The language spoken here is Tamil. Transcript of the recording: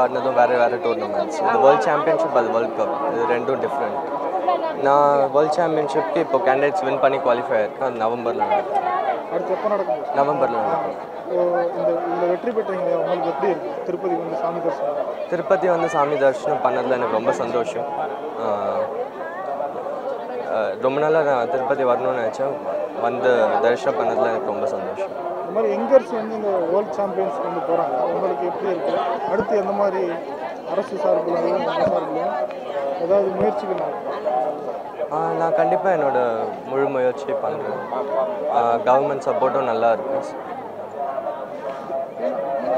ஆடினதும் வேறு வேறு டூர்னமெண்ட்ஸ் இது வேர்ல்ட் சாம்பியன்ஷிப் அது வேர்ல்ட் கப் இது ரெண்டும் டிஃப்ரெண்ட் நான் வேர்ல்ட் சாம்பியன்ஷிப்க்கு இப்போ கேண்டிடேட்ஸ் வின் பண்ணி குவாலிஃபை ஆயிருக்கேன் அது நவம்பரில் நடக்கும் அடுத்து எப்போ நடக்கும் நவம்பரில் நடக்கும் இப்போ இந்த இந்த வெற்றி பெற்றீங்க உங்களுக்கு எப்படி இருக்கு திருப்பதி வந்து சாமி தரிசனம் திருப்பதி வந்து சாமி தரிசனம் பண்ணதில் எனக்கு ரொம்ப சந்தோஷம் ஆஹ் ஆஹ் ரொம்ப நாளாக நான் திருப்பதி வரணும்னு நினச்சேன் வந்து தரிசனம் பண்ணதில் எனக்கு ரொம்ப சந்தோஷம் இந்த மாதிரி யங்கர்ஸ் வந்து இந்த வேர்ல்ட் சாம்பியன்ஸ் வந்து போகிறாங்க உங்களுக்கு எப்படி இருக்கு அடுத்து எந்த மாதிரி அரசு சார்பிலையும் மத சார்பிலையும் ஏதாவது முயற்சிகள் நடக்கும் ஆஹ் நான் கண்டிப்பாக என்னோட முழு முயற்சி பண்ணுறேன் கவர்மெண்ட் சப்போர்ட்டும் நல்லா இருக்கு